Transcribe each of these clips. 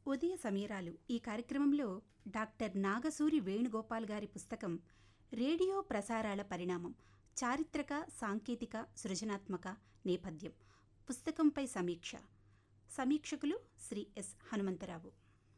ఉదయ సమీరాలు ఈ కార్యక్రమంలో డాక్టర్ నాగసూరి వేణుగోపాల్ గారి పుస్తకం రేడియో ప్రసారాల పరిణామం చారిత్రక సాంకేతిక సృజనాత్మక నేపథ్యం పుస్తకంపై సమీక్ష సమీక్షకులు శ్రీ ఎస్ హనుమంతరావు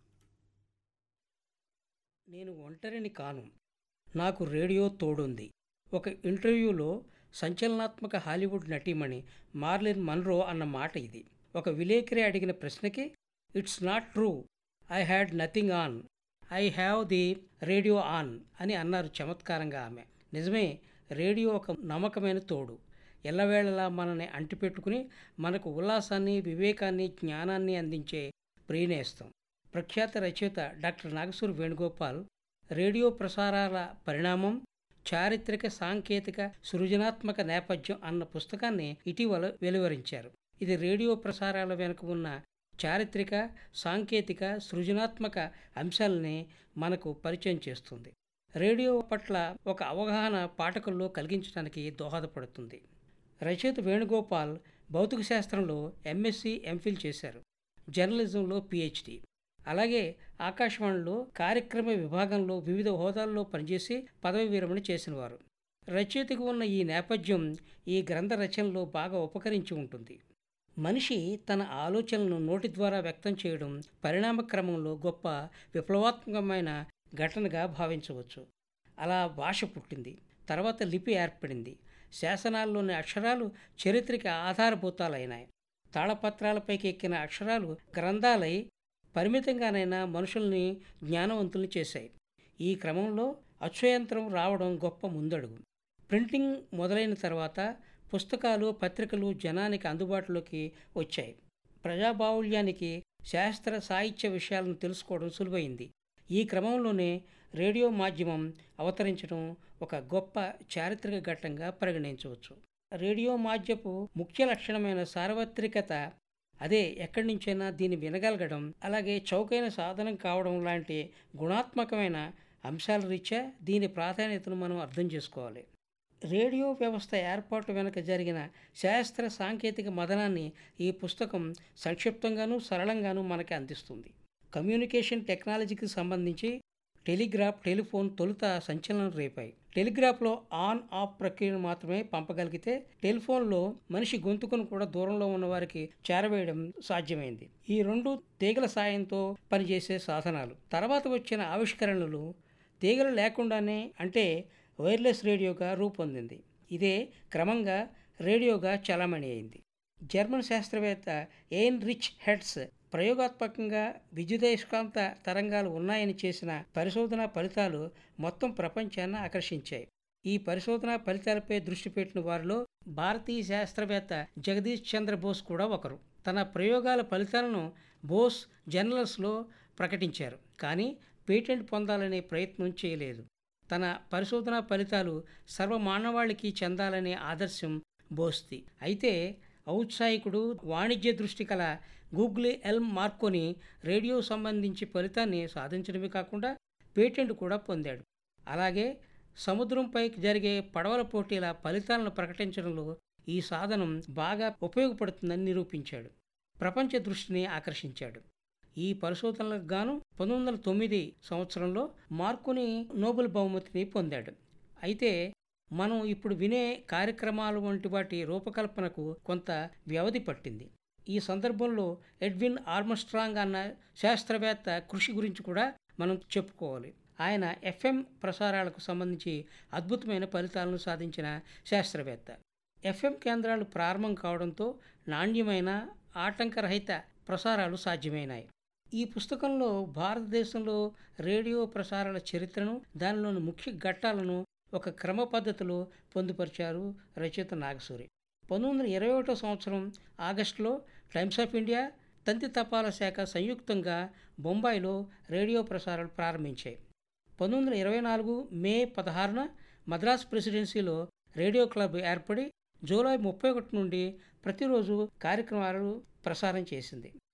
నేను ఒంటరిని కాను నాకు రేడియో తోడుంది ఒక ఇంటర్వ్యూలో సంచలనాత్మక హాలీవుడ్ నటీమణి మార్లిన్ మన్రో అన్న మాట ఇది ఒక విలేకరి అడిగిన ప్రశ్నకి it's not true I had nothing on I have the radio on అని అన్నారు చమత్కారంగా ఆమె నిజమే రేడియో ఒక నమ్మకమైన తోడు ఎల్లవేళలా మనల్ని అంటిపెట్టుకుని మనకు ఉల్లాసాన్ని వివేకాన్ని జ్ఞానాన్ని అందించే ప్రియనేస్తం ప్రఖ్యాత రచయిత డాక్టర్ నాగసూరి వేణుగోపాల్ రేడియో ప్రసారాల పరిణామం చారిత్రక సాంకేతిక సృజనాత్మక నేపథ్యం అన్న పుస్తకాన్ని ఇటీవల వెలువరించారు ఇది రేడియో ప్రసారాల వెనుక ఉన్న చారిత్రక సాంకేతిక సృజనాత్మక అంశాలని మనకు పరిచయం చేస్తుంది రేడియో పట్ల ఒక అవగాహన పాఠకుల్లో కలిగించడానికి దోహదపడుతుంది రచయిత వేణుగోపాల్ భౌతిక శాస్త్రంలో ఎంఎస్సి ఎంఫిల్ చేశారు జర్నలిజంలో పిహెచ్డి అలాగే ఆకాశవాణిలో కార్యక్రమ విభాగంలో వివిధ హోదాల్లో పనిచేసి పదవి విరమణ చేసినవారు రచయితకు ఉన్న ఈ నేపథ్యం ఈ గ్రంథ రచనలో బాగా ఉపకరించి ఉంటుంది మనిషి తన ఆలోచనలను నోటి ద్వారా వ్యక్తం చేయడం పరిణామ క్రమంలో గొప్ప విప్లవాత్మకమైన ఘటనగా భావించవచ్చు అలా భాష పుట్టింది తర్వాత లిపి ఏర్పడింది శాసనాల్లోని అక్షరాలు చరిత్రకి ఆధారభూతాలైనాయి తాళపత్రాలపైకి ఎక్కిన అక్షరాలు గ్రంథాలై పరిమితంగానైనా మనుషుల్ని జ్ఞానవంతుల్ని చేశాయి ఈ క్రమంలో అక్షయంత్రం రావడం గొప్ప ముందడుగు ప్రింటింగ్ మొదలైన తర్వాత పుస్తకాలు పత్రికలు జనానికి అందుబాటులోకి వచ్చాయి ప్రజాబాహుళ్యానికి శాస్త్ర సాహిత్య విషయాలను తెలుసుకోవడం సులువైంది ఈ క్రమంలోనే రేడియో మాధ్యమం అవతరించడం ఒక గొప్ప చారిత్రక ఘట్టంగా పరిగణించవచ్చు రేడియో మాధ్యపు ముఖ్య లక్షణమైన సార్వత్రికత అదే ఎక్కడి నుంచైనా దీన్ని వినగలగడం అలాగే చౌకైన సాధనం కావడం లాంటి గుణాత్మకమైన అంశాల రీత్యా దీని ప్రాధాన్యతను మనం అర్థం చేసుకోవాలి రేడియో వ్యవస్థ ఏర్పాటు వెనుక జరిగిన శాస్త్ర సాంకేతిక మదనాన్ని ఈ పుస్తకం సంక్షిప్తంగాను సరళంగాను మనకి అందిస్తుంది కమ్యూనికేషన్ టెక్నాలజీకి సంబంధించి టెలిగ్రాఫ్ టెలిఫోన్ తొలుత సంచలనం రేపాయి టెలిగ్రాఫ్లో ఆన్ ఆఫ్ ప్రక్రియను మాత్రమే పంపగలిగితే టెలిఫోన్లో మనిషి గొంతుకును కూడా దూరంలో ఉన్న వారికి చేరవేయడం సాధ్యమైంది ఈ రెండు తీగల సాయంతో పనిచేసే సాధనాలు తర్వాత వచ్చిన ఆవిష్కరణలు తీగలు లేకుండానే అంటే వైర్లెస్ రేడియోగా రూపొందింది ఇదే క్రమంగా రేడియోగా చలామణి అయింది జర్మన్ శాస్త్రవేత్త ఎయిన్ రిచ్ హెడ్స్ ప్రయోగాత్మకంగా విద్యుదయస్కాంత తరంగాలు ఉన్నాయని చేసిన పరిశోధన ఫలితాలు మొత్తం ప్రపంచాన్ని ఆకర్షించాయి ఈ పరిశోధన ఫలితాలపై దృష్టి పెట్టిన వారిలో భారతీయ శాస్త్రవేత్త జగదీష్ చంద్ర బోస్ కూడా ఒకరు తన ప్రయోగాల ఫలితాలను బోస్ జర్నల్స్లో ప్రకటించారు కానీ పేటెంట్ పొందాలనే ప్రయత్నం చేయలేదు తన పరిశోధన ఫలితాలు సర్వమానవాళికి చెందాలనే ఆదర్శం బోస్ది అయితే ఔత్సాహికుడు వాణిజ్య దృష్టి కల గూగుల్ ఎల్మ్ మార్కోని రేడియో సంబంధించి ఫలితాన్ని సాధించడమే కాకుండా పేటెంట్ కూడా పొందాడు అలాగే సముద్రంపై జరిగే పడవల పోటీల ఫలితాలను ప్రకటించడంలో ఈ సాధనం బాగా ఉపయోగపడుతుందని నిరూపించాడు ప్రపంచ దృష్టిని ఆకర్షించాడు ఈ పరిశోధనలకు గాను పంతొమ్మిది వందల తొమ్మిది సంవత్సరంలో మార్కుని నోబెల్ బహుమతిని పొందాడు అయితే మనం ఇప్పుడు వినే కార్యక్రమాలు వంటి వాటి రూపకల్పనకు కొంత వ్యవధి పట్టింది ఈ సందర్భంలో ఎడ్విన్ ఆర్మస్ట్రాంగ్ అన్న శాస్త్రవేత్త కృషి గురించి కూడా మనం చెప్పుకోవాలి ఆయన ఎఫ్ఎం ప్రసారాలకు సంబంధించి అద్భుతమైన ఫలితాలను సాధించిన శాస్త్రవేత్త ఎఫ్ఎం కేంద్రాలు ప్రారంభం కావడంతో నాణ్యమైన ఆటంకరహిత ప్రసారాలు సాధ్యమైనాయి ఈ పుస్తకంలో భారతదేశంలో రేడియో ప్రసారాల చరిత్రను దానిలోని ముఖ్య ఘట్టాలను ఒక క్రమ పద్ధతిలో పొందుపరిచారు రచయిత నాగసూరి పంతొమ్మిది వందల ఇరవై ఒకటో సంవత్సరం ఆగస్టులో టైమ్స్ ఆఫ్ ఇండియా తంతి తపాలా శాఖ సంయుక్తంగా బొంబాయిలో రేడియో ప్రసారాలు ప్రారంభించాయి పంతొమ్మిది వందల ఇరవై నాలుగు మే పదహారున మద్రాస్ ప్రెసిడెన్సీలో రేడియో క్లబ్ ఏర్పడి జూలై ముప్పై ఒకటి నుండి ప్రతిరోజు కార్యక్రమాలు ప్రసారం చేసింది